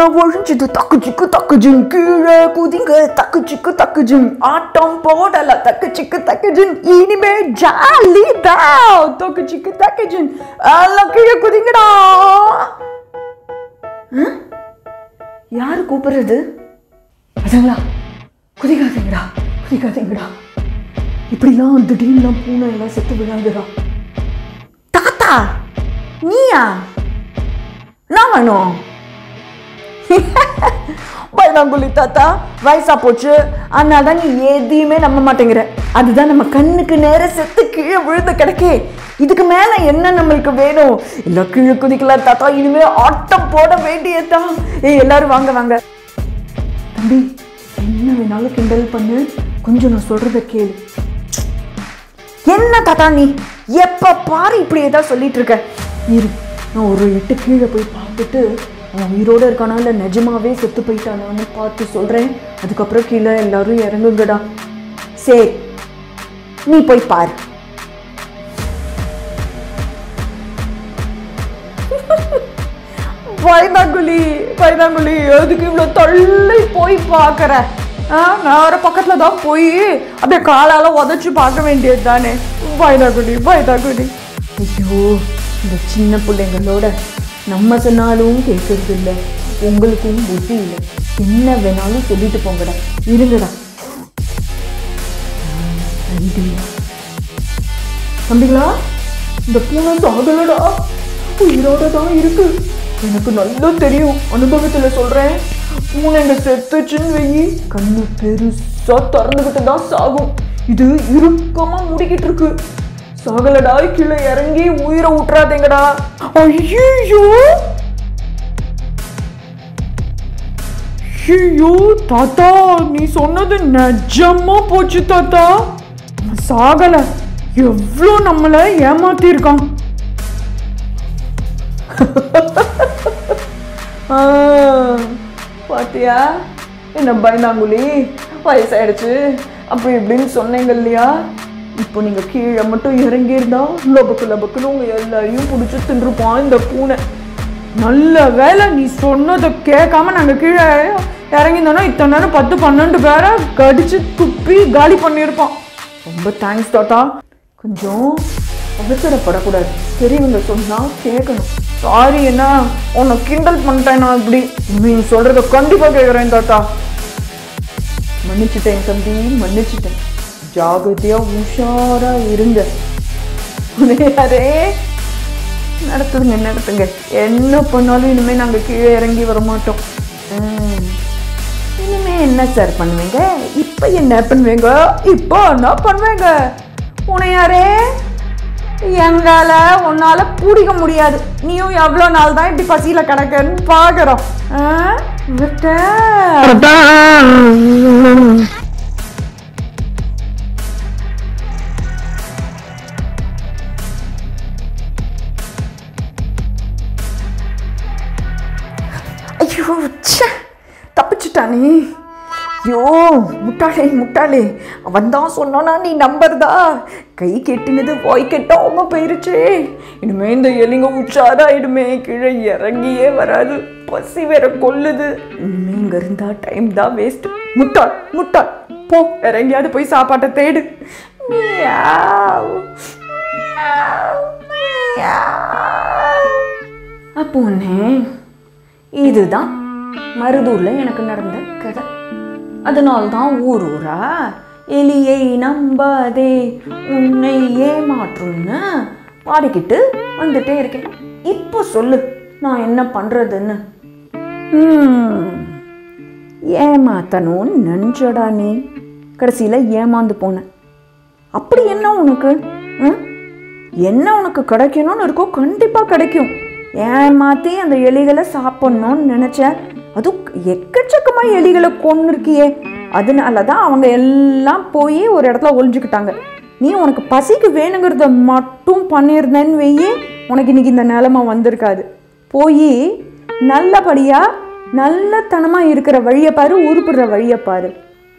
ஒழிஞ்சது தக்கு சிக்கு தக்கு ஜின் கீழே குதிங்க தக்கு சிக்கு தக்கு ஜின் ஆட்டம் போடல தக்கு சிக்கு தக்கு ஜின் இனிமே ஜாலி தான் தக்கு சிக்கு தக்கு ஜின் எல்லாம் கீழே குதிங்கடா ஆ? யாரு கூப்பிடுறது அதுங்களா குதிக்காதீங்கடா குதிக்காதீங்கடா இப்படிலாம் திடீர்னுலாம் பூனை எல்லாம் செத்து விழாதுடா தாத்தா நீயா என்ன வேணும் பைனாங்குழி தாத்தா வயசா போச்சு அதனால தான் நீ எதையுமே நம்ப மாட்டேங்கிற அதுதான் நம்ம கண்ணுக்கு நேர செத்து கீழே விழுந்து கிடக்கே இதுக்கு மேல என்ன நம்மளுக்கு வேணும் இல்ல கீழே குதிக்கலாம் தாத்தா இனிமே ஆட்டம் போட வேண்டியதுதான் ஏய் எல்லாரும் வாங்க வாங்க தம்பி என்ன வேணாலும் கிண்டல் பண்ணு கொஞ்சம் நான் சொல்றத கேளு என்ன தாத்தா நீ எப்ப பாரு இப்படி ஏதாவது சொல்லிட்டு இருக்க இரு நான் ஒரு எட்டு கீழே போய் பார்த்துட்டு அவன் உயிரோட இருக்கானா இல்லை நிஜமாவே செத்து போயிட்டானான்னு பார்த்து சொல்றேன் அதுக்கப்புறம் கீழே எல்லாரும் இறங்குங்கடா சரி நீ போய் பாரு வைனாங்குழி வைனாங்குழி எதுக்கு இவ்வளோ தள்ளி போய் பார்க்குற ஆ நான் வர பக்கத்தில் தான் போய் அப்படியே காலால் உதச்சி பார்க்க வேண்டியது தானே வைனாங்குழி வைனாங்குழி ஐயோ இந்த சின்ன பிள்ளைங்களோட நம்ம சொன்னாலும் கேட்கறது இல்லை உங்களுக்கும் புத்தி இல்லை என்ன வேணாலும் சொல்லிட்டு போங்கடா இருங்கடா நன்றி தம்பிங்களா இந்த பூனை சாகலடா உயிரோட தான் இருக்கு எனக்கு நல்லா தெரியும் அனுபவத்துல சொல்றேன் பூனைங்க செத்துச்சுன்னு வெயி கண்ணு பெருசா திறந்துகிட்டு தான் சாகும் இது இறுக்கமா முடிக்கிட்டு இருக்கு சாகலடா கீழே இறங்கி உயிரை விட்டுறாதீங்கடா ஐயோ ஐயோ தாத்தா நீ சொன்னது நிஜமா போச்சு தாத்தா அவன் சாகல எவ்வளோ நம்மளை ஏமாத்திருக்கான் ஆ, பாத்தியா என்ன பயந்தாங்குழி வயசாயிடுச்சு அப்படி இப்படின்னு சொன்னீங்க இல்லையா இப்போ நீங்க கீழே மட்டும் இறங்கி இருந்தா லபக்கு லபக்குன்னு உங்க எல்லாரையும் பிடிச்சி தின்றுப்பான் இந்த பூனை நல்ல வேலை நீ சொன்னதை கேட்காம நாங்க கீழே இறங்கியிருந்தோம்னா இத்தனை நேரம் பத்து பன்னெண்டு பேரை கடிச்சு துப்பி காலி பண்ணியிருப்போம் ரொம்ப தேங்க்ஸ் தாத்தா கொஞ்சம் அவசரப்படக்கூடாது பெரியவங்க சொன்னா கேட்கணும் சாரி என்ன உன்னை கிண்டல் பண்ணிட்டேன் நான் இப்படி நீ சொல்றத கண்டிப்பா கேட்குறேன் தாத்தா மன்னிச்சிட்டேன் தம்பி மன்னிச்சிட்டேன் ஜாகிரதையா உஷாரா இருங்க அரே நடத்துதுங்க நடத்துங்க என்ன பண்ணாலும் இனிமே நாங்க கீழே இறங்கி வர மாட்டோம் ம். இனிமே என்ன சார் பண்ணுவீங்க இப்ப என்ன பண்ணுவீங்க இப்போ என்ன பண்ணுவீங்க உனையாரே எங்கால உன்னால பிடிக்க முடியாது நீயும் எவ்வளோ நாள் தான் இப்படி பசியில கிடக்குன்னு பாக்குறோம் ஆ? விட்ட ஐயோ ச்சே தப்பிச்சிட்டானே ஐயோ முட்டாளே முட்டாளே அவன் தான் சொன்னானா நீ நம்புறதா கை கெட்டினது வாய் கெட்டாம போயிருச்சே இனிமே இந்த எலிங்க உச்சாராயிடுமே கீழே இறங்கியே வராது பசி வேற கொல்லுது இனிமே இங்க இருந்தா டைம் தான் வேஸ்ட் முட்டாள் முட்டாள் போ வேற எங்கேயாவது போய் சாப்பாட்டை தேடு மியாவ். மியாவ். மியாவ். அப்போ ஒண்ணே இதுதான் மருதூர்ல எனக்கு நடந்த கதை அதனால்தான் ஊர் ஊரா எலியை நம்பாதே உன்னை ஏமாற்றும்னு பாடிக்கிட்டு வந்துட்டே இருக்கேன் இப்போ சொல்லு நான் என்ன பண்றதுன்னு ஹம், ஏமாத்தணும்னு நினச்சடா நீ கடைசியில் ஏமாந்து போன அப்படி என்ன உனக்கு ம்? என்ன உனக்கு கிடைக்கணும்னு இருக்கோ கண்டிப்பாக கிடைக்கும் ஏமாத்தி அந்த எலிகளை சாப்பிட்ணும்னு நினச்ச அதுவும் எக்கச்சக்கமாக எலிகளை கொண்டு இருக்கியே அதனால தான் அவங்க எல்லாம் போய் ஒரு இடத்துல ஒளிஞ்சுக்கிட்டாங்க நீ உனக்கு பசிக்கு வேணுங்கிறத மட்டும் பண்ணியிருந்தேன்னு வெயி உனக்கு இன்னைக்கு இந்த நிலமை வந்திருக்காது போய் நல்லபடியாக நல்லத்தனமாக இருக்கிற வழியை பாரு உருப்படுற வழியை பாரு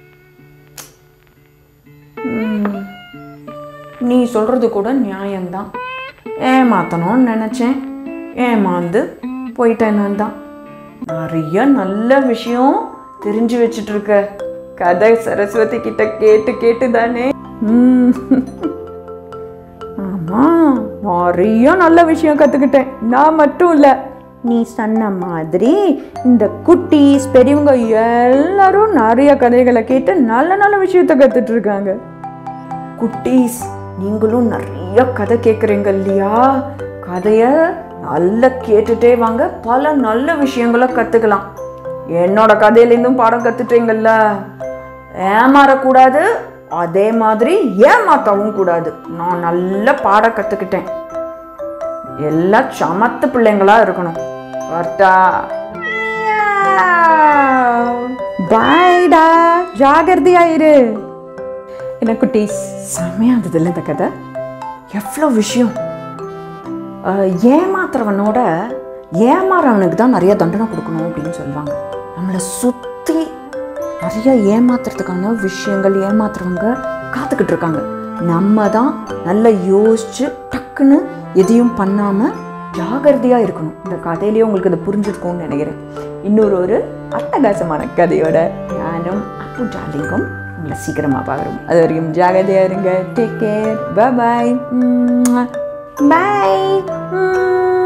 ம். நீ சொல்கிறது கூட நியாயம்தான் ஏமாத்தணும்னு நினச்சேன் ஏமாந்து போயிட்டேன் நான் தான் நிறைய நல்ல விஷயம் தெரிஞ்சு வச்சுட்டு இருக்க கதை சரஸ்வதி கிட்ட கேட்டு கேட்டு தானே ம். ஆமா நிறைய நல்ல விஷயம் கத்துக்கிட்டேன் நான் மட்டும் இல்ல நீ சொன்ன மாதிரி இந்த குட்டீஸ் பெரியவங்க எல்லாரும் நிறைய கதைகளை கேட்டு நல்ல நல்ல விஷயத்த கத்துட்டு இருக்காங்க குட்டீஸ் நீங்களும் நிறைய கதை கேட்குறீங்க இல்லையா கதைய நல்லா கேட்டுட்டே வாங்க பல நல்ல விஷயங்களை கற்றுக்கலாம் என்னோட கதையிலேருந்தும் பாடம் கற்றுட்டீங்கல்ல ஏமாறக்கூடாது அதே மாதிரி ஏமாத்தவும் கூடாது நான் நல்ல பாடம் கற்றுக்கிட்டேன் எல்லாம் சமத்து பிள்ளைங்களா இருக்கணும் வரட்டா பாய்டா ஜாகிரதையா இரு என்ன குட்டீஸ் செம்மையா இருந்ததுல்ல இந்த கதை எவ்வளோ விஷயம் அஹ், ஏமாத்துறவனோட ஏமாறவனுக்கு தான் நிறைய தண்டனை கொடுக்கணும் அப்படின்னு சொல்லுவாங்க நம்மளை சுற்றி நிறைய ஏமாத்துறதுக்கான விஷயங்கள் ஏமாத்துறவங்க காத்துக்கிட்டு இருக்காங்க நம்ம தான் நல்லா யோசிச்சு டக்குன்னு எதையும் பண்ணாமல் ஜாகிரதையாக இருக்கணும் இந்த கதையிலேயே உங்களுக்கு இது புரிஞ்சிருக்கும்னு நினைக்கிறேன் இன்னொரு ஒரு அட்டகாசமான கதையோட நானும் அப்பு டார்லிங்கும் உங்களை சீக்கிரமாக பார்க்குறோம் அது வரைக்கும் ஜாகிரதையாக இருங்க டேக் கேர் பாய் பாய்